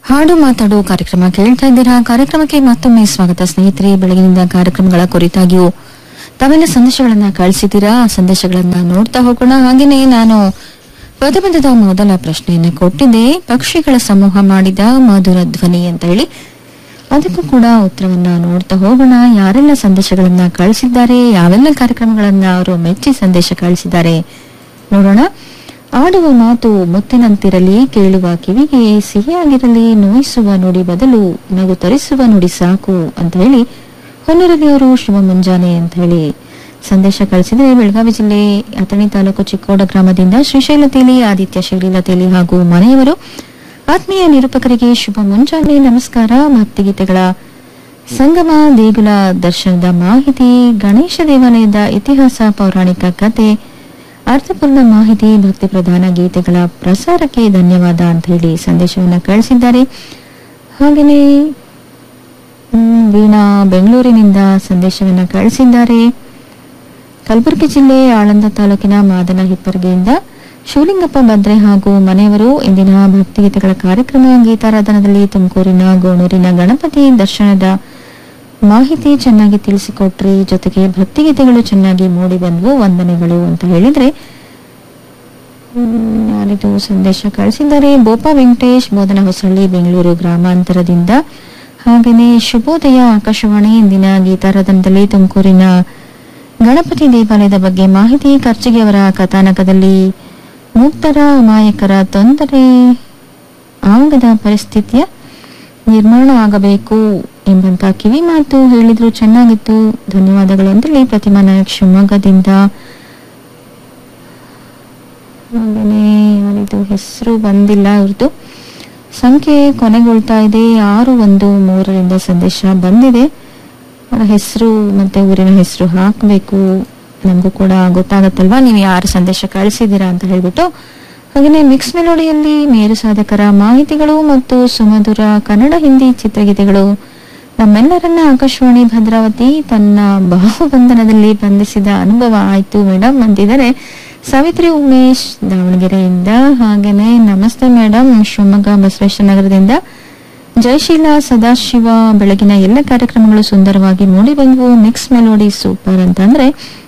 ಹಾಡು ಮಾತಾಡು ಕಾರ್ಯಕ್ರಮ ಕೇಳ್ತಾ ಇದ್ದೀರಾ ಕಾರ್ಯಕ್ರಮಕ್ಕೆ ಮತ್ತೊಮ್ಮೆ ಸ್ವಾಗತ ಸ್ನೇಹಿತರೆ ಬೆಳಗಿನಿಂದ ಕಾರ್ಯಕ್ರಮಗಳ ಕುರಿತಾಗಿಯೂ ತಾವೆಲ್ಲ ಸಂದೇಶಗಳನ್ನ ಕಳಿಸಿದ್ದೀರಾ ಆ ಸಂದೇಶಗಳನ್ನ ನೋಡ್ತಾ ಹೋಗೋಣ ಹಾಗೇನೆ ನಾನು ಪದಬಂಧದ ಮೊದಲ ಪ್ರಶ್ನೆಯನ್ನ ಕೊಟ್ಟಿದ್ದೆ ಪಕ್ಷಿಗಳ ಸಮೂಹ ಮಾಡಿದ ಮಧುರ ಧ್ವನಿ ಅಂತ ಹೇಳಿ ಅದಕ್ಕೂ ಕೂಡ ಉತ್ತರವನ್ನ ನೋಡ್ತಾ ಹೋಗೋಣ ಯಾರೆಲ್ಲ ಸಂದೇಶಗಳನ್ನ ಕಳಿಸಿದ್ದಾರೆ ಯಾವೆಲ್ಲ ಕಾರ್ಯಕ್ರಮಗಳನ್ನ ಅವರು ಮೆಚ್ಚಿ ಸಂದೇಶ ಕಳಿಸಿದ್ದಾರೆ ನೋಡೋಣ ಆಡುವ ಮಾತು ಮುತ್ತಿನಂತಿರಲಿ ಕೇಳುವ ಕಿವಿಗೆ ಸಿಹಿಯಾಗಿರಲಿ ನೋಯಿಸುವ ನುಡಿ ಬದಲು ನಗು ತರಿಸುವ ನುಡಿ ಸಾಕು ಅಂತ ಹೇಳಿ ಹೊನ್ನೂರಲ್ಲಿ ಅವರು ಶುಭ ಮುಂಜಾನೆ ಅಂತ ಹೇಳಿ ಸಂದೇಶ ಕಳಿಸಿದರೆ ಬೆಳಗಾವಿ ಜಿಲ್ಲೆ ಅಥಣಿ ತಾಲೂಕು ಚಿಕ್ಕೋಡ ಗ್ರಾಮದಿಂದ ಶ್ರೀಶೈಲ ತೇಲಿ ಆದಿತ್ಯ ಶಿವಲೀಲ ತೇಲಿ ಹಾಗೂ ಮನೆಯವರು ಆತ್ಮೀಯ ನಿರೂಪಕರಿಗೆ ಶುಭ ಮುಂಜಾನೆ ನಮಸ್ಕಾರ ಭಕ್ತಿಗೀತೆಗಳ ಸಂಗಮ ದೇಗುಲ ದರ್ಶನದ ಮಾಹಿತಿ ಗಣೇಶ ದೇವಾಲಯದ ಇತಿಹಾಸ ಪೌರಾಣಿಕ ಕತೆ ಅರ್ಥಪೂರ್ಣ ಮಾಹಿತಿ ಭಕ್ತಿ ಪ್ರಧಾನ ಗೀತೆಗಳ ಪ್ರಸಾರಕ್ಕೆ ಧನ್ಯವಾದ ಅಂತ ಹೇಳಿ ಸಂದೇಶವನ್ನ ಕಳಿಸಿದ್ದಾರೆ ಹಾಗೆಯೇ ಹ್ಮ್, ವೀಣಾ ಬೆಂಗಳೂರಿನಿಂದ ಸಂದೇಶವನ್ನ ಕಳಿಸಿದ್ದಾರೆ ಕಲಬುರಗಿ ಜಿಲ್ಲೆ ಆಳಂದ ತಾಲೂಕಿನ ಮಾದನ ಹಿಪ್ಪರ್ಗಿಯಿಂದ ಶಿವಲಿಂಗಪ್ಪ ಭದ್ರೆ ಹಾಗೂ ಮನೆಯವರು ಇಂದಿನ ಭಕ್ತಿಗೀತೆಗಳ ಕಾರ್ಯಕ್ರಮ ಗೀತಾರಾಧನದಲ್ಲಿ ತುಮಕೂರಿನ ಗೋಣೂರಿನ ಗಣಪತಿ ದರ್ಶನದ ಮಾಹಿತಿ ಚೆನ್ನಾಗಿ ತಿಳಿಸಿಕೊಟ್ರಿ ಜೊತೆಗೆ ಭಕ್ತಿಗೀತೆಗಳು ಚೆನ್ನಾಗಿ ಮೂಡಿ ಬಂದ್ವು ವಂದನೆಗಳು ಅಂತ ಹೇಳಿದ್ರೆ ಹ್ಮ್, ಯಾರಿದು ಸಂದೇಶ ಕಳಿಸಿದ್ದಾರೆ ಬೋಪಾ ವೆಂಕಟೇಶ್ ಬೋಧನ ಹೊಸಳ್ಳಿ ಬೆಂಗಳೂರು ಗ್ರಾಮಾಂತರದಿಂದ ಹಾಗೆಯೇ ಶುಭೋದಯ ಆಕಾಶವಾಣಿ ಇಂದಿನ ಗೀತಾರಾಧನದಲ್ಲಿ ತುಮಕೂರಿನ ಗಣಪತಿ ದೇವಾಲಯದ ಬಗ್ಗೆ ಮಾಹಿತಿ ಖರ್ಚಿಗೆ ಅವರ ಕಥಾನಕದಲ್ಲಿ ಮುಕ್ತರ ಅಮಾಯಕರ ತೊಂದರೆ ಆಗದ ಪರಿಸ್ಥಿತಿಯ ನಿರ್ಮಾಣ ಆಗಬೇಕು ಎಂಬಂತ ಕಿವಿ ಮಾತು ಹೇಳಿದ್ರು ಚೆನ್ನಾಗಿತ್ತು ಧನ್ಯವಾದಗಳು ಅಂತೇಳಿ ಪ್ರತಿಮಾ ನಾಯಕ್ ಶಿವಮೊಗ್ಗದಿಂದ ಹಾಗೇನೆ ಯಾರಿದು ಹೆಸರು ಬಂದಿಲ್ಲ ಇವ್ರದ್ದು ಸಂಖ್ಯೆ ಕೊನೆಗೊಳ್ತಾ ಇದೆ ಆರು ಒಂದು ಮೂರರಿಂದ ಸಂದೇಶ ಬಂದಿದೆ ಅವರ ಹೆಸರು ಮತ್ತೆ ಊರಿನ ಹೆಸರು ಹಾಕಬೇಕು ನಮಗೂ ಕೂಡ ಗೊತ್ತಾಗತ್ತಲ್ವಾ ನೀವು ಯಾರು ಸಂದೇಶ ಕಳಿಸಿದ್ದೀರಾ ಅಂತ ಹೇಳ್ಬಿಟ್ಟು ಹಾಗೆಯೇ ಮಿಕ್ಸ್ ಮೆಲೋಡಿಯಲ್ಲಿ ಮೇರು ಸಾಧಕರ ಮಾಹಿತಿಗಳು ಮತ್ತು ಸುಮಧುರ ಕನ್ನಡ ಹಿಂದಿ ಚಿತ್ರಗೀತೆಗಳು ನಮ್ಮೆಲ್ಲರನ್ನ ಆಕಾಶವಾಣಿ ಭದ್ರಾವತಿ ತನ್ನ ಬಾಹುಬಂಧನದಲ್ಲಿ ಬಂಧಿಸಿದ ಅನುಭವ ಆಯ್ತು ಮೇಡಮ್ ಅಂತಿದ್ದಾರೆ ಸಾವಿತ್ರಿ ಉಮೇಶ್ ದಾವಣಗೆರೆಯಿಂದ ಹಾಗೇನೆ ನಮಸ್ತೆ ಮೇಡಮ್ ಶಿವಮೊಗ್ಗ ಬಸವೇಶ್ವರ ನಗರದಿಂದ ಜಯಶೀಲ ಸದಾಶಿವ ಬೆಳಗಿನ ಎಲ್ಲ ಕಾರ್ಯಕ್ರಮಗಳು ಸುಂದರವಾಗಿ ಮೂಡಿ ಬಂದವು ಮಿಕ್ಸ್ ಮೆಲೋಡಿ ಸೂಪರ್ ಅಂತಂದ್ರೆ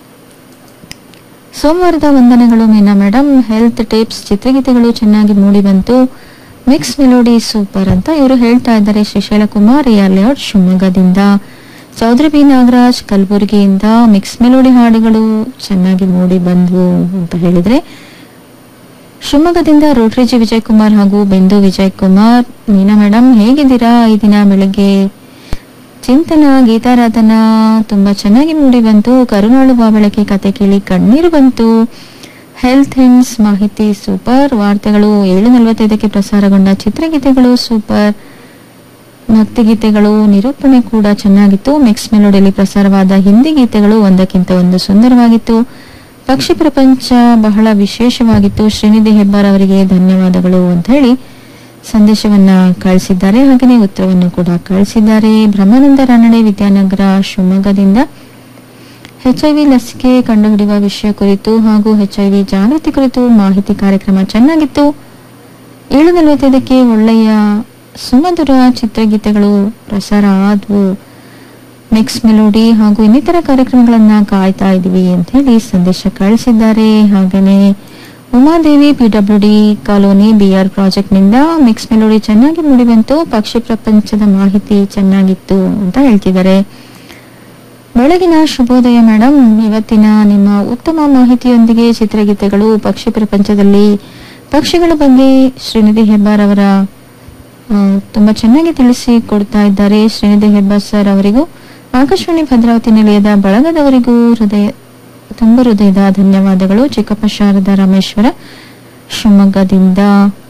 ಸೋಮವಾರದ ವಂದನೆಗಳು ಮೀನಾ ಮೇಡಮ್ ಹೆಲ್ತ್ ಟಿಪ್ಸ್ ಚಿತ್ರಗೀತೆಗಳು ಚೆನ್ನಾಗಿ ಮೂಡಿ ಬಂತು ಮಿಕ್ಸ್ ಮೆಲೋಡಿ ಸೂಪರ್ ಅಂತ ಇವರು ಹೇಳ್ತಾ ಇದ್ದಾರೆ ಶ್ರೀಶೈಲ ಕುಮಾರ್ ಲೇಔಟ್ ಶಿವಮೊಗ್ಗದಿಂದ ಚೌಧರಿ ಬಿ ನಾಗರಾಜ್ ಕಲಬುರಗಿಯಿಂದ ಮಿಕ್ಸ್ ಮೆಲೋಡಿ ಹಾಡುಗಳು ಚೆನ್ನಾಗಿ ಮೂಡಿ ಬಂದ್ವು ಅಂತ ಹೇಳಿದ್ರೆ ಶಿವಮೊಗ್ಗದಿಂದ ರೋಟ್ರಿಜಿ ವಿಜಯ್ ಕುಮಾರ್ ಹಾಗೂ ಬಿಂದು ವಿಜಯ್ ಕುಮಾರ್ ಮೀನಾ ಮೇಡಮ್ ಹೇಗಿದ್ದೀರಾ ಈ ದಿನ ಬೆಳಗ್ಗೆ ಚಿಂತನ ಗೀತಾರಾಧನಾ ತುಂಬಾ ಚೆನ್ನಾಗಿ ಮೂಡಿ ಬಂತು ಕರುನಾಳುವ ಬೆಳಕೆ ಕತೆ ಕೇಳಿ ಕಣ್ಣೀರು ಬಂತು ಹೆಲ್ತ್ ಹಿಂಡ್ಸ್ ಮಾಹಿತಿ ಸೂಪರ್ ವಾರ್ತೆಗಳು ಏಳು ನಲವತ್ತೈದಕ್ಕೆ ಪ್ರಸಾರಗೊಂಡ ಚಿತ್ರಗೀತೆಗಳು ಸೂಪರ್ ಭಕ್ತಿಗೀತೆಗಳು ನಿರೂಪಣೆ ಕೂಡ ಚೆನ್ನಾಗಿತ್ತು ಮಿಕ್ಸ್ ಮೆಲೋಡಿಯಲ್ಲಿ ಪ್ರಸಾರವಾದ ಹಿಂದಿ ಗೀತೆಗಳು ಒಂದಕ್ಕಿಂತ ಒಂದು ಸುಂದರವಾಗಿತ್ತು ಪಕ್ಷಿ ಪ್ರಪಂಚ ಬಹಳ ವಿಶೇಷವಾಗಿತ್ತು ಶ್ರೀನಿಧಿ ಹೆಬ್ಬಾರ್ ಅವರಿಗೆ ಧನ್ಯವಾದಗಳು ಅಂತ ಹೇಳಿ ಸಂದೇಶವನ್ನ ಕಳಿಸಿದ್ದಾರೆ ಹಾಗೆಯೇ ಉತ್ತರವನ್ನು ಕೂಡ ಕಳಿಸಿದ್ದಾರೆ ಬ್ರಹ್ಮಾನಂದ ರಾನಡೆ ವಿದ್ಯಾನಗರ ಶಿವಮೊಗ್ಗದಿಂದ ಎಚ್ಐವಿ ಲಸಿಕೆ ಕಂಡುಹಿಡಿಯುವ ವಿಷಯ ಕುರಿತು ಹಾಗೂ ಎಚ್ಐವಿ ಜಾಗೃತಿ ಕುರಿತು ಮಾಹಿತಿ ಕಾರ್ಯಕ್ರಮ ಚೆನ್ನಾಗಿತ್ತು ಏಳು ನಲವತ್ತೈದಕ್ಕೆ ಒಳ್ಳೆಯ ಸುಮಧುರ ಚಿತ್ರಗೀತೆಗಳು ಪ್ರಸಾರ ಆದ್ವು ಮಿಕ್ಸ್ ಮೆಲೋಡಿ ಹಾಗೂ ಇನ್ನಿತರ ಕಾರ್ಯಕ್ರಮಗಳನ್ನ ಕಾಯ್ತಾ ಇದೀವಿ ಅಂತ ಹೇಳಿ ಸಂದೇಶ ಕಳಿಸಿದ್ದಾರೆ ಹಾಗೇನೆ Umadevi PWD colony BR project ನಿಂದ ಮಿಕ್ಸ್ ಮೆಲೋಡಿ ಚೆನ್ನಾಗಿ ಮೂಡಿಬಂತು ಪಕ್ಷಿ ಪ್ರಪಂಚದ ಮಾಹಿತಿ ಚೆನ್ನಾಗಿತ್ತು ಅಂತ ಹೇಳ್ತಿದ್ದಾರೆ ಬೆಳಗಿನ ಶುಭೋದಯ ಮೇಡಮ್ ಇವತ್ತಿನ ನಿಮ್ಮ ಉತ್ತಮ ಮಾಹಿತಿಯೊಂದಿಗೆ ಚಿತ್ರಗೀತೆಗಳು ಪಕ್ಷಿ ಪ್ರಪಂಚದಲ್ಲಿ ಪಕ್ಷಿಗಳ ಬಗ್ಗೆ ಶ್ರೀನಿಧಿ ಹೆಬ್ಬಾರ್ ಅವರ ಆ, ತುಂಬಾ ಚೆನ್ನಾಗಿ ತಿಳಿಸಿ ಕೊಡ್ತಾ ಇದ್ದಾರೆ ಶ್ರೀನಿಧಿ ಹೆಬ್ಬಾರ್ ಸರ್ ಅವರಿಗೂ ಆಕಾಶವಾಣಿ ಭದ್ರಾವತಿ ನಿಲಯದ ಬಳಗದವರಿಗೂ ಹೃದಯ ತುಂಬ ಹೃದಯದ ಧನ್ಯವಾದಗಳು ಚಿಕ್ಕಪ್ಪ ಶಾರದಾ ರಾಮೇಶ್ವರ ಶಿವಮೊಗ್ಗದಿಂದ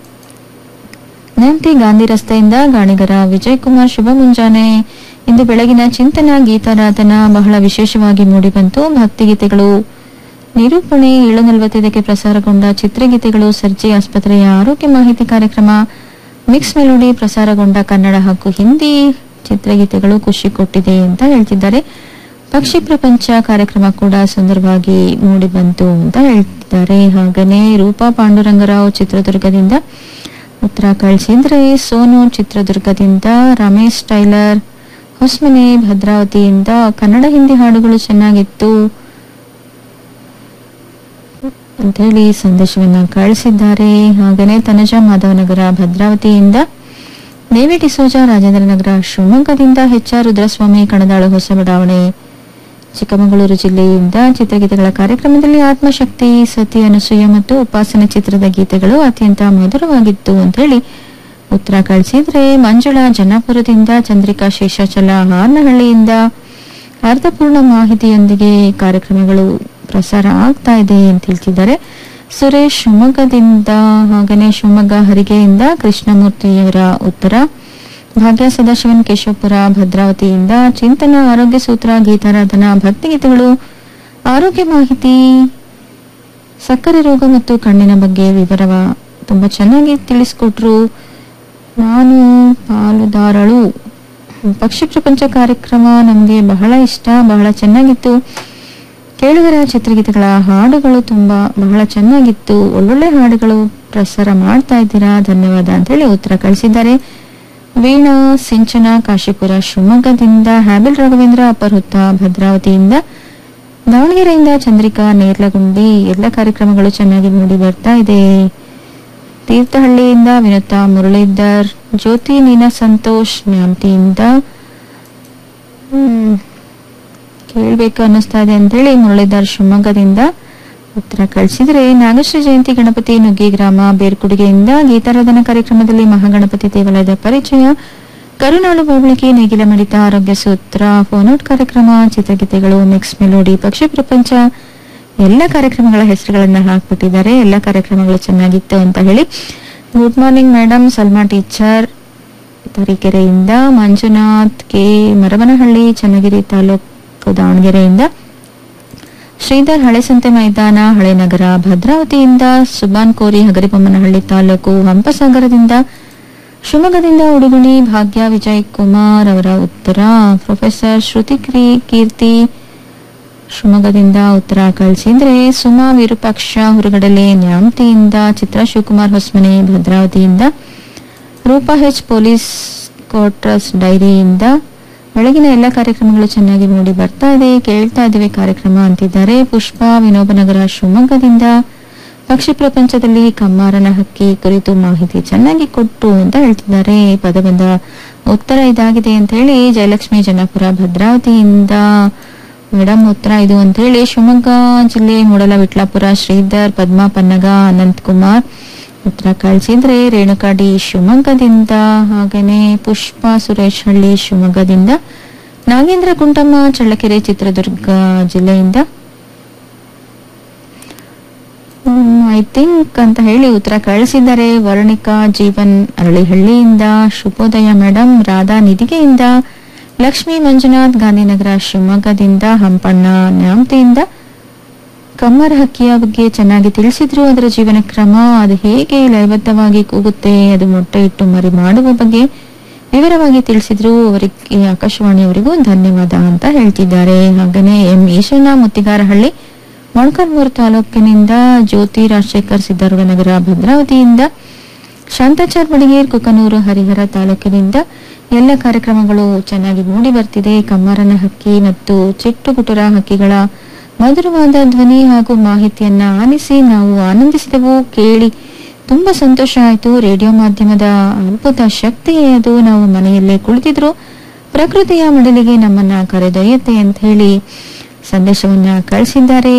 ನೆಂಟಿ ಗಾಂಧಿ ರಸ್ತೆಯಿಂದ ಗಾಣಿಗರ ವಿಜಯ್ ಕುಮಾರ್ ಶುಭ ಮುಂಜಾನೆ ಇಂದು ಬೆಳಗಿನ ಚಿಂತನ ಗೀತಾರಾಧನಾ ಬಹಳ ವಿಶೇಷವಾಗಿ ಮೂಡಿಬಂತು ಭಕ್ತಿಗೀತೆಗಳು ನಿರೂಪಣೆ ಏಳು ನಲವತ್ತೈದಕ್ಕೆ ಪ್ರಸಾರಗೊಂಡ ಚಿತ್ರಗೀತೆಗಳು ಸರ್ಜಿ ಆಸ್ಪತ್ರೆಯ ಆರೋಗ್ಯ ಮಾಹಿತಿ ಕಾರ್ಯಕ್ರಮ ಮಿಕ್ಸ್ ಮೆಲೋಡಿ ಪ್ರಸಾರಗೊಂಡ ಕನ್ನಡ ಹಾಗೂ ಹಿಂದಿ ಚಿತ್ರಗೀತೆಗಳು ಖುಷಿ ಕೊಟ್ಟಿದೆ ಅಂತ ಹೇಳ್ತಿದ್ದಾರೆ ಪಕ್ಷಿ ಪ್ರಪಂಚ ಕಾರ್ಯಕ್ರಮ ಕೂಡ ಸುಂದರವಾಗಿ ಮೂಡಿ ಬಂತು ಅಂತ ಹೇಳ್ತಿದ್ದಾರೆ ಹಾಗನೇ ರೂಪಾ ಪಾಂಡುರಂಗರಾವ್ ಚಿತ್ರದುರ್ಗದಿಂದ ಉತ್ತರ ಕಳಿಸಿದ್ರೆ ಸೋನು ಚಿತ್ರದುರ್ಗದಿಂದ ರಮೇಶ್ ಟೈಲರ್ ಹೊಸಮನೆ ಭದ್ರಾವತಿಯಿಂದ ಕನ್ನಡ ಹಿಂದಿ ಹಾಡುಗಳು ಚೆನ್ನಾಗಿತ್ತು ಅಂತ ಹೇಳಿ ಸಂದೇಶವನ್ನ ಕಳಿಸಿದ್ದಾರೆ ಹಾಗೇನೆ ತನುಜ ಮಾಧವನಗರ ಭದ್ರಾವತಿಯಿಂದ ದೇವಿ ಡಿಸೋಜ ರಾಜೇಂದ್ರ ನಗರ ಶಿವಮೊಗ್ಗದಿಂದ ಎಚ್ ಆರ್ ರುದ್ರಸ್ವಾಮಿ ಕಣದಾಳು ಹೊಸ ಬಡಾವಣೆ ಚಿಕ್ಕಮಗಳೂರು ಜಿಲ್ಲೆಯಿಂದ ಚಿತ್ರಗೀತೆಗಳ ಕಾರ್ಯಕ್ರಮದಲ್ಲಿ ಆತ್ಮಶಕ್ತಿ ಸತಿ ಅನಸೂಯ ಮತ್ತು ಉಪಾಸನ ಚಿತ್ರದ ಗೀತೆಗಳು ಅತ್ಯಂತ ಮಧುರವಾಗಿತ್ತು ಅಂತ ಹೇಳಿ ಉತ್ತರ ಕಳಿಸಿದ್ರೆ ಮಂಜುಳಾ ಜನ್ನಾಪುರದಿಂದ ಚಂದ್ರಿಕಾ ಶೇಷಾಚಲ ಹಾರ್ನಹಳ್ಳಿಯಿಂದ ಅರ್ಥಪೂರ್ಣ ಮಾಹಿತಿಯೊಂದಿಗೆ ಕಾರ್ಯಕ್ರಮಗಳು ಪ್ರಸಾರ ಆಗ್ತಾ ಇದೆ ಅಂತ ಹೇಳ್ತಿದ್ದಾರೆ ಸುರೇಶ್ ಶಿವಮೊಗ್ಗದಿಂದ ಹಾಗೇನೆ ಶಿವಮೊಗ್ಗ ಹರಿಗೆಯಿಂದ ಕೃಷ್ಣಮೂರ್ತಿಯವರ ಉತ್ತರ ಭಾಗ್ಯ ಸದಾಶಿವನ್ ಕೇಶವಪುರ ಭದ್ರಾವತಿಯಿಂದ ಚಿಂತನ ಆರೋಗ್ಯ ಸೂತ್ರ ಗೀತಾರಾಧನಾ ಭಕ್ತಿಗೀತೆಗಳು ಆರೋಗ್ಯ ಮಾಹಿತಿ ಸಕ್ಕರೆ ರೋಗ ಮತ್ತು ಕಣ್ಣಿನ ಬಗ್ಗೆ ವಿವರವ ತುಂಬಾ ಚೆನ್ನಾಗಿ ತಿಳಿಸ್ಕೊಟ್ರು ನಾನು ಪಾಲುದಾರಳು ಪಕ್ಷಿ ಪ್ರಪಂಚ ಕಾರ್ಯಕ್ರಮ ನಮಗೆ ಬಹಳ ಇಷ್ಟ ಬಹಳ ಚೆನ್ನಾಗಿತ್ತು ಕೇಳುಗರ ಚಿತ್ರಗೀತೆಗಳ ಹಾಡುಗಳು ತುಂಬಾ ಬಹಳ ಚೆನ್ನಾಗಿತ್ತು ಒಳ್ಳೊಳ್ಳೆ ಹಾಡುಗಳು ಪ್ರಸಾರ ಮಾಡ್ತಾ ಇದ್ದೀರಾ ಧನ್ಯವಾದ ಅಂತ ಹೇಳಿ ಉತ್ತರ ಕಳಿಸಿದ್ದಾರೆ ವೀಣಾ ಸಿಂಚನ ಕಾಶಿಪುರ ಶಿವಮೊಗ್ಗದಿಂದ ಹ್ಯಾಬಿಲ್ ರಾಘವೇಂದ್ರ ಅಪರ್ಹುತ್ತ ಭದ್ರಾವತಿಯಿಂದ ದಾವಣಗೆರೆಯಿಂದ ಚಂದ್ರಿಕಾ ನೇರ್ಲಗುಂಡಿ ಎಲ್ಲ ಕಾರ್ಯಕ್ರಮಗಳು ಚೆನ್ನಾಗಿ ಮೂಡಿ ಬರ್ತಾ ಇದೆ ತೀರ್ಥಹಳ್ಳಿಯಿಂದ ವಿನುತಾ ಮುರಳೀಧರ್ ಜ್ಯೋತಿ ನೀನಾ ಸಂತೋಷ್ ನ್ಯಾಮತಿಯಿಂದ ಹ್ಮ್ ಕೇಳ್ಬೇಕು ಅನ್ನಿಸ್ತಾ ಇದೆ ಅಂತೇಳಿ ಮುರಳೀಧರ್ ಶಿವಮೊಗ್ಗದಿಂದ ಉತ್ತರ ಕಳಿಸಿದ್ರೆ ನಾಗಶ್ರೀ ಜಯಂತಿ ಗಣಪತಿ ನುಗ್ಗಿ ಗ್ರಾಮ ಬೇರ್ಕುಡಿಗೆಯಿಂದ ಗೀತಾರಾಧನಾ ಕಾರ್ಯಕ್ರಮದಲ್ಲಿ ಮಹಾಗಣಪತಿ ದೇವಾಲಯದ ಪರಿಚಯ ಕರುನಾಳು ಬಬಳಿಕೆ ನೇಗಿಲ ಮಡಿತ ಆರೋಗ್ಯ ಸೂತ್ರ ಫೋನೌಟ್ ಕಾರ್ಯಕ್ರಮ ಚಿತ್ರಗೀತೆಗಳು ಮಿಕ್ಸ್ ಮೆಲೋಡಿ ಪಕ್ಷಿ ಪ್ರಪಂಚ ಎಲ್ಲ ಕಾರ್ಯಕ್ರಮಗಳ ಹೆಸರುಗಳನ್ನ ಹಾಕ್ಬಿಟ್ಟಿದ್ದಾರೆ ಎಲ್ಲ ಕಾರ್ಯಕ್ರಮಗಳು ಚೆನ್ನಾಗಿತ್ತು ಅಂತ ಹೇಳಿ good morning madam Salma teacher ತರೀಕೆರೆಯಿಂದ ಮಂಜುನಾಥ್ ಕೆ ಮರವನಹಳ್ಳಿ ಚನ್ನಗಿರಿ ತಾಲೂಕು ದಾವಣಗೆರೆಯಿಂದ ಶ್ರೀಧರ್ ಹಳೆಸಂತೆ ಮೈದಾನ ಹಳೆನಗರ ಭದ್ರಾವತಿಯಿಂದ ಸುಬಾನ್ ಕೋರಿ ಹಗರಿಬೊಮ್ಮನಹಳ್ಳಿ ತಾಲೂಕು ಹಂಪಸಾಗರದಿಂದ ಶಿವಮೊಗ್ಗದಿಂದ ಉಡುಗುಣಿ ಭಾಗ್ಯ ವಿಜಯ್ ಕುಮಾರ್ ಅವರ ಉತ್ತರ ಪ್ರೊಫೆಸರ್ ಶ್ರುತಿಕ್ರಿ ಕೀರ್ತಿ ಶಿವಮೊಗ್ಗದಿಂದ ಉತ್ತರ ಕಳಿಸಿದ್ರೆ ಸುಮಾ ವಿರೂಪಾಕ್ಷ ಹುರುಗಡಲೆ ನ್ಯಾಮತಿಯಿಂದ ಚಿತ್ರ ಶಿವಕುಮಾರ್ ಹೊಸಮನೆ ಭದ್ರಾವತಿಯಿಂದ ರೂಪಾ ಹೆಚ್ ಪೊಲೀಸ್ ಕ್ವಾರ್ಟರ್ಸ್ ಡೈರಿಯಿಂದ ಬೆಳಗಿನ ಎಲ್ಲ ಕಾರ್ಯಕ್ರಮಗಳು ಚೆನ್ನಾಗಿ ಮೂಡಿ ಬರ್ತಾ ಇದೆ ಕೇಳ್ತಾ ಇದ್ದೀವಿ ಕಾರ್ಯಕ್ರಮ ಅಂತಿದ್ದಾರೆ ಪುಷ್ಪ ವಿನೋಬನಗರ ಶಿವಮೊಗ್ಗದಿಂದ ಪಕ್ಷಿ ಪ್ರಪಂಚದಲ್ಲಿ ಕಮ್ಮಾರನ ಹಕ್ಕಿ ಕುರಿತು ಮಾಹಿತಿ ಚೆನ್ನಾಗಿ ಕೊಟ್ಟು ಅಂತ ಹೇಳ್ತಿದ್ದಾರೆ ಪದಬಂಧ ಉತ್ತರ ಇದಾಗಿದೆ ಅಂತ ಹೇಳಿ ಜಯಲಕ್ಷ್ಮಿ ಜನಾಪುರ ಭದ್ರಾವತಿಯಿಂದ ಮೇಡಮ್ ಉತ್ತರ ಇದು ಅಂತ ಹೇಳಿ ಶಿವಮೊಗ್ಗ ಜಿಲ್ಲೆ ಮೂಡಲ ವಿಟ್ಲಾಪುರ ಶ್ರೀಧರ್ ಪದ್ಮಾ ಪನ್ನಗ ಅನಂತ್ ಕುಮಾರ್ ಉತ್ತರ ಕಳಿಸಿದ್ರೆ ರೇಣುಕಾ ಡಿ ಶಿವಮೊಗ್ಗದಿಂದ ಹಾಗೇನೆ ಪುಷ್ಪ ಸುರೇಶ್ ಹಳ್ಳಿ ಶಿವಮೊಗ್ಗದಿಂದ ನಾಗೇಂದ್ರ ಕುಂಟಮ್ಮ ಚಳ್ಳಕೆರೆ ಚಿತ್ರದುರ್ಗ ಜಿಲ್ಲೆಯಿಂದ ಐ ಥಿಂಕ್ ಅಂತ ಹೇಳಿ ಉತ್ತರ ಕಳಿಸಿದ್ದಾರೆ ವರ್ಣಿಕಾ ಜೀವನ್ ಅರಳಿಹಳ್ಳಿಯಿಂದ ಶುಭೋದಯ ಮೇಡಮ್ ರಾಧಾ ನಿಧಿಗೆಯಿಂದ ಲಕ್ಷ್ಮೀ ಮಂಜುನಾಥ್ ಗಾಂಧಿನಗರ ಶಿವಮೊಗ್ಗದಿಂದ ಹಂಪಣ್ಣ ನ್ಯಾಮತಿಯಿಂದ ಕಮ್ಮರ ಹಕ್ಕಿಯ ಬಗ್ಗೆ ಚೆನ್ನಾಗಿ ತಿಳಿಸಿದ್ರು ಅದರ ಜೀವನ ಕ್ರಮ ಅದು ಹೇಗೆ ಲಯಬದ್ಧವಾಗಿ ಕೂಗುತ್ತೆ ಅದು ಮೊಟ್ಟೆ ಇಟ್ಟು ಮರಿ ಮಾಡುವ ಬಗ್ಗೆ ವಿವರವಾಗಿ ತಿಳಿಸಿದ್ರು ಅವರಿಗೆ ಆಕಾಶವಾಣಿಯವರಿಗೂ ಧನ್ಯವಾದ ಅಂತ ಹೇಳ್ತಿದ್ದಾರೆ ಹಾಗೇನೆ ಎಂ ಈಶಣ್ಣ ಮುತ್ತಿಗಾರಹಳ್ಳಿ ಮೊಳಕಾಲ್ಮೂರು ತಾಲೂಕಿನಿಂದ ಜ್ಯೋತಿ ರಾಜಶೇಖರ್ ಸಿದ್ದಾರೂಢನಗರ ಭದ್ರಾವತಿಯಿಂದ ಶಾಂತಾಚಾರ್ ಬಡಿಗೇರ್ ಕುಕನೂರು ಹರಿಹರ ತಾಲೂಕಿನಿಂದ ಎಲ್ಲ ಕಾರ್ಯಕ್ರಮಗಳು ಚೆನ್ನಾಗಿ ಮೂಡಿ ಬರ್ತಿದೆ ಕಮ್ಮಾರನ ಹಕ್ಕಿ ಮತ್ತು ಚಿಟ್ಟುಗುಟುರ ಹಕ್ಕಿಗಳ ಮಧುರವಾದ ಧ್ವನಿ ಹಾಗೂ ಮಾಹಿತಿಯನ್ನ ಆಲಿಸಿ ನಾವು ಆನಂದಿಸಿದೆವು ಕೇಳಿ ತುಂಬಾ ಸಂತೋಷ ಆಯಿತು ರೇಡಿಯೋ ಮಾಧ್ಯಮದ ಅದ್ಭುತ ಶಕ್ತಿಯೇ ಅದು ನಾವು ಮನೆಯಲ್ಲೇ ಕುಳಿತಿದ್ರು ಪ್ರಕೃತಿಯ ಮಡಲಿಗೆ ನಮ್ಮನ್ನ ಕರೆದೊಯ್ಯುತ್ತೆ ಅಂತ ಹೇಳಿ ಸಂದೇಶವನ್ನ ಕಳಿಸಿದ್ದಾರೆ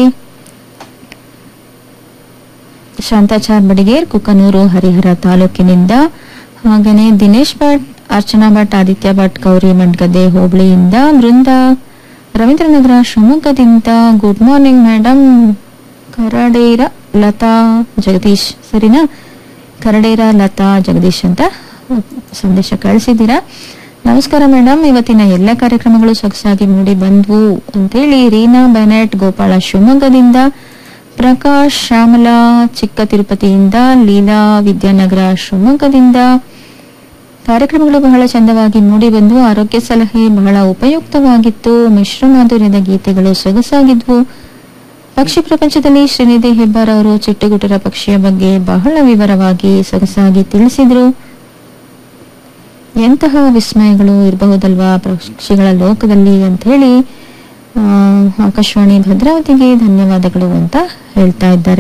ಶಾಂತಾಚಾರ್ ಬಡಿಗೇರ್ ಕುಕನೂರು ಹರಿಹರ ತಾಲೂಕಿನಿಂದ ಹಾಗೇನೆ ದಿನೇಶ್ ಭಟ್ ಅರ್ಚನಾ ಭಟ್ ಆದಿತ್ಯ ಭಟ್ ಗೌರಿ ಮಂಡ್ಗದ್ದೆ ಹೋಬಳಿಯಿಂದ ಬೃಂದ ರವೀಂದ್ರನಗರ ಶಿವಮೊಗ್ಗದಿಂದ good morning madam Karadera Latha Jagadish ಸರಿನಾ ಕರಡೇರ ಲತಾ ಜಗದೀಶ್ ಅಂತ ಸಂದೇಶ ಕಳಿಸಿದ್ದೀರಾ ನಮಸ್ಕಾರ ಮೇಡಮ್ ಇವತ್ತಿನ ಎಲ್ಲ ಕಾರ್ಯಕ್ರಮಗಳು ಸೊಗಸಾಗಿ ಮೂಡಿ ಬಂದ್ವು ಅಂತೇಳಿ ರೀನಾ ಬೆನೆಟ್ ಗೋಪಾಳ ಶಿವಮೊಗ್ಗದಿಂದ ಪ್ರಕಾಶ್ ಶ್ಯಾಮಲಾ ಚಿಕ್ಕ ತಿರುಪತಿಯಿಂದ ಲೀಲಾ ವಿದ್ಯಾನಗರ ಶಿವಮೊಗ್ಗದಿಂದ ಕಾರ್ಯಕ್ರಮಗಳು ಬಹಳ ಚಂದವಾಗಿ ಮೂಡಿ ಬಂದು ಆರೋಗ್ಯ ಸಲಹೆ ಬಹಳ ಉಪಯುಕ್ತವಾಗಿತ್ತು ಮಿಶ್ರ ಮಾಧುರ್ಯದ ಗೀತೆಗಳು ಸೊಗಸಾಗಿದ್ವು ಪಕ್ಷಿ ಪ್ರಪಂಚದಲ್ಲಿ ಶ್ರೀನಿಧಿ ಹೆಬ್ಬಾರ್ ಅವರು ಚಿಟ್ಟುಗುಟರ ಪಕ್ಷಿಯ ಬಗ್ಗೆ ಬಹಳ ವಿವರವಾಗಿ ಸೊಗಸಾಗಿ ತಿಳಿಸಿದ್ರು ಎಂತಹ ವಿಸ್ಮಯಗಳು ಇರಬಹುದಲ್ವಾ ಪಕ್ಷಿಗಳ ಲೋಕದಲ್ಲಿ ಅಂತ ಹೇಳಿ ಆ, ಆಕಾಶವಾಣಿ ಭದ್ರಾವತಿಗೆ ಧನ್ಯವಾದಗಳು ಅಂತ ಹೇಳ್ತಾ ಇದ್ದಾರೆ